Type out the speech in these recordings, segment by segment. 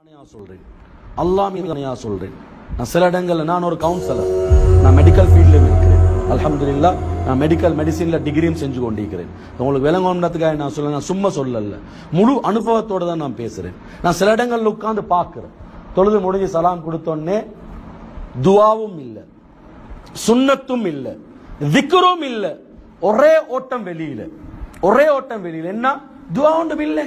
ஆணையா சொல்றேன் அல்லாஹ் மீது ஆணையா சொல்றேன் நான் சில இடங்கள்ல நான் ஒரு கவுன்சிலர் நான் மெடிக்கல் ஃபீல்ட்லயும் இருக்கிறேன் அல்ஹம்துலில்லாஹ் நான் மெடிக்கல் மெடிசின்ல டிகிரியும் செஞ்சு கொண்டிருக்கிறேன் உங்களுக்கு விளங்கணுன்றதுக்காக நான் சொல்ல நான் சும்மா சொல்லல முழு அனுபவத்தோட தான் நான் பேசுறேன் நான் சில இடங்கள்ல உட்கார்ந்து பார்க்கிறேன் தொழுது முடிஞ்சு சலாம் கொடுத்தோன்னே துவாவும் இல்லை சுன்னத்தும் இல்ல விக்ரும் இல்ல ஒரே ஓட்டம் வெளியில ஒரே ஓட்டம் வெளியில என்ன துவா ஒன்றும் இல்லை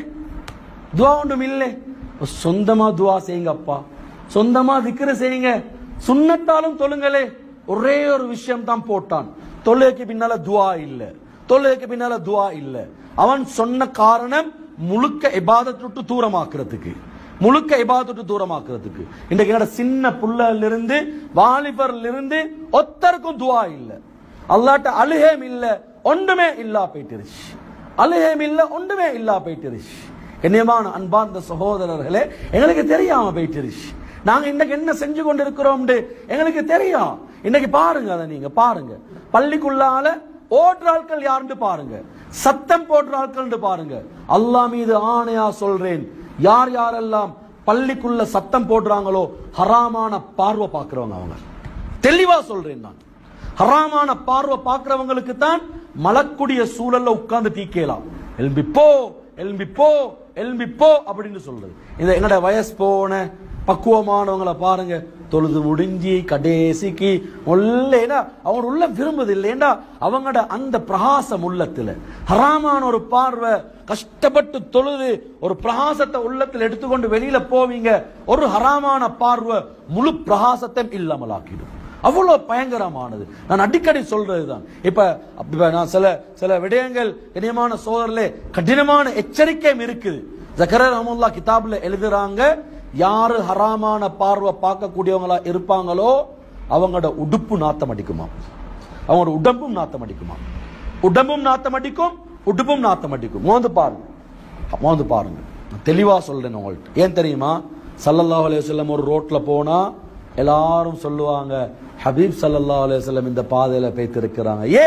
துவா ஒன்றும் இல்லை சொந்தமா துவா செய்யுங்க அப்பா சொந்தமா விக்கிர செய்யுங்க சுன்னத்தாலும் தொழுங்களே ஒரே ஒரு விஷயம் தான் போட்டான் தொழுகைக்கு பின்னால துவா இல்ல தொழுகைக்கு பின்னால துவா இல்ல அவன் சொன்ன காரணம் முழுக்க இபாதத்தை விட்டு தூரமாக்குறதுக்கு முழுக்க இபாதத்து தூரமாக்குறதுக்கு இன்றைக்கு என்னோட சின்ன புள்ளல இருந்து வாலிபர்ல இருந்து ஒத்தருக்கும் துவா இல்ல அல்லாட்ட அழுகேம் இல்ல ஒன்றுமே இல்லா போயிட்டுருச்சு அழுகேம் இல்ல ஒன்றுமே இல்லா போயிட்டுருச்சு கண்ணியமான அன்பார்ந்த சகோதரர்களே எங்களுக்கு தெரியாம போயிட்டுருச்சு நாங்க இன்னைக்கு என்ன செஞ்சு கொண்டிருக்கிறோம் எங்களுக்கு தெரியும் இன்னைக்கு பாருங்க அதை நீங்க பாருங்க பள்ளிக்குள்ளால ஓடுற ஆட்கள் யாருன்னு பாருங்க சத்தம் போடுற ஆட்கள் பாருங்க அல்லாஹ் மீது ஆணையா சொல்றேன் யார் யாரெல்லாம் பள்ளிக்குள்ள சத்தம் போடுறாங்களோ ஹராமான பார்வை பார்க்கிறவங்க அவங்க தெளிவா சொல்றேன் நான் ஹராமான பார்வை பார்க்கிறவங்களுக்கு தான் மலக்குடிய சூழல்ல உட்கார்ந்து தீக்கலாம் எல்பி போ எல்பி போ எல்பி போ அப்படின்னு சொல்றது இந்த எங்கட வயசு போன பக்குவமானவங்களை பாருங்க தொழுது முடிஞ்சு கடைசிக்கு இல்லைன்னா அவங்க உள்ள விரும்புது இல்லைன்னா அவங்களோட அந்த பிரகாசம் உள்ளத்துல ஹராமான ஒரு பார்வை கஷ்டப்பட்டு தொழுது ஒரு பிரகாசத்தை உள்ளத்தில் எடுத்துக்கொண்டு வெளியில போவீங்க ஒரு ஹராமான பார்வை முழு பிரகாசத்தை இல்லாமலாக்கிடும் அவ்வளவு பயங்கரமானது நான் அடிக்கடி சொல்றதுதான் இப்ப இப்ப நான் சில சில விடயங்கள் கடினமான சோதரிலே கடினமான எச்சரிக்கையும் இருக்குது ஜக்கர ரஹமுல்லா கிதாப்ல எழுதுறாங்க யாரு ஹராமான பார்வை பார்க்கக்கூடியவங்களா இருப்பாங்களோ அவங்களோட உடுப்பு நாத்தம் அடிக்குமா அவங்களோட உடம்பும் நாத்தம் அடிக்குமா உடம்பும் நாத்தம் அடிக்கும் உடுப்பும் நாத்தம் அடிக்கும் மோந்து பாருங்க மோந்து பாருங்க நான் தெளிவா சொல்றேன் உங்கள்ட்ட ஏன் தெரியுமா சல்லல்லாஹு அலைஹி வஸல்லம் ஒரு ரோட்ல போனா எல்லாரும் சொல்லுவாங்க ஹபீப் சல்லல்லாஹு அலைஹி வஸல்லம் இந்த பாதையில பேத்திருக்கிறாங்க ஏ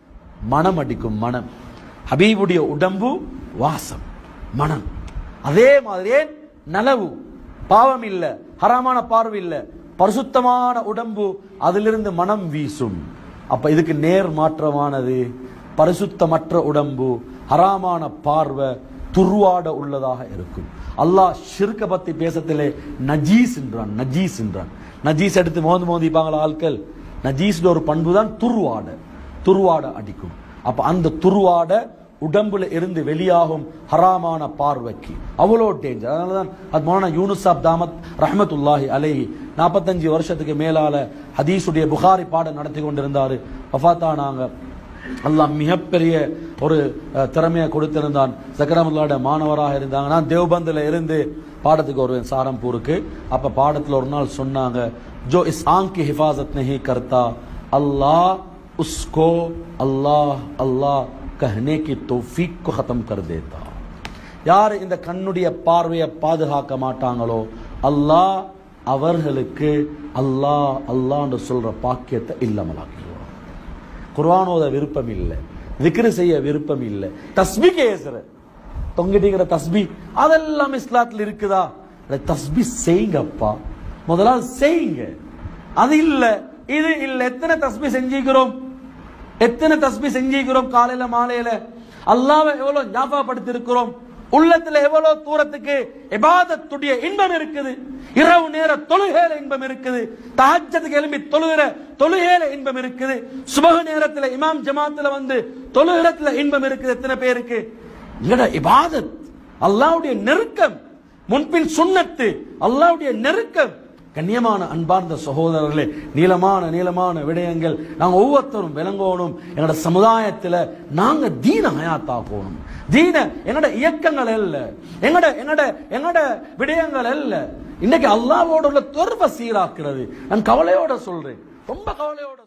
மனம் அடிக்கும் மனம் ஹபீபுடைய உடம்பு வாசம் மனம் அதே மாதிரியே நலவு பாவம் இல்ல ஹராமான பார்வை இல்ல பரிசுத்தமான உடம்பு அதிலிருந்து மனம் வீசும் அப்ப இதுக்கு நேர் மாற்றமானது பரிசுத்தமற்ற உடம்பு ஹராமான பார்வை துர்வாட உள்ளதாக இருக்கும் அல்லாஹ் ஷிர்க பத்தி பேசத்திலே நஜீஸ் என்றான் நஜீஸ் என்றான் நஜீஸ் எடுத்து மோந்து மோதிப்பாங்களா ஆட்கள் நஜீஸ் ஒரு பண்பு தான் துர்வாட துர்வாட அடிக்கும் அப்ப அந்த துர்வாட உடம்புல இருந்து வெளியாகும் ஹராமான பார்வைக்கு அவ்வளோ டேஞ்சர் அதனாலதான் அது மௌலானா யூனுசாப் தாமத் ரஹமத்துல்லாஹி அலைஹி நாற்பத்தஞ்சு வருஷத்துக்கு மேலால ஹதீஸுடைய புகாரி பாடம் நடத்தி கொண்டிருந்தாரு வஃபாத்தானாங்க அல்லாஹ் மிகப்பெரிய ஒரு அஹ், திறமையை கொடுத்திருந்தான் சக்கரமுல்லாட மாணவராக இருந்தாங்க நான் தேவபந்தில் இருந்து பாடத்துக்கு வருவேன் சாரம்பூருக்கு அப்ப பாடத்துல ஒரு நாள் சொன்னாங்க ஜோ இஸ் ஆங் கி ஹிஃபாசத் நஹி கர்த்தா அல்லாஹ் உஸ்கோ அல்லாஹ் அல்லாஹ் கஹ்னே கி தௌஃபீக் को खत्म कर देता யார் இந்த கண்ணுடைய பார்வையை பாதுகாக்க மாட்டாங்களோ அல்லாஹ் அவர்களுக்கு அல்லாஹ் அல்லாஹ்னு சொல்ற பாக்கியத்தை இல்லாமலாக்கிடுவான் குர்ஆனோத விருப்பம் இல்லை விக்ரு செய்ய விருப்பம் இல்லை தஸ்பி கேசுற தொங்கிட்டிக்கிற தஸ்பி அதெல்லாம் இஸ்லாத்தில் இருக்குதா அட தஸ்பி செய்யுங்கப்பா முதலாவது செய்யுங்க அது இல்ல இது இல்ல எத்தனை தஸ்பி செஞ்சிக்கிறோம் எத்தனை தஸ்பி செஞ்சிக்கிறோம் காலையில மாலையில அல்லாஹ்வை எவ்வளவு ஞாபகப்படுத்தி இருக்கிறோம் உள்ளத்துல எவ்வளவு தூரத்துக்கு இபாதத்துடைய இன்பம் இருக்குது இரவு நேர தொழுகையில இன்பம் இருக்குது தஹஜ்ஜத்துக்கு எழும்பி தொழுகிற தொழுகையில இன்பம் இருக்குது சுபஹ நேரத்துல இமாம் ஜமாத்துல வந்து தொழுகிறத்துல இன்பம் இருக்குது எத்தனை பேருக்கு எங்கட இபாதத் அல்லாஹ்வுடைய நெருக்கம் முன்பின் சுன்னத்து அல்லாஹ்வுடைய நெருக்கம் கண்ணியமான அன்பார்ந்த சகோதரர்களே நீளமான நீளமான விடயங்கள் நாங்க ஒவ்வொருத்தரும் விளங்கணும் எங்களோட சமுதாயத்துல நாங்க தீன ஹயாத்தாக்கணும் தீன எங்கட இயக்கங்கள் அல்ல எங்கட எங்கட எங்கட விடயங்கள் அல்ல இன்னைக்கு அல்லாஹ்வோட உள்ள தொடர்பை சீராக்குறது நான் கவலையோட சொல்றேன் ரொம்ப கவலையோட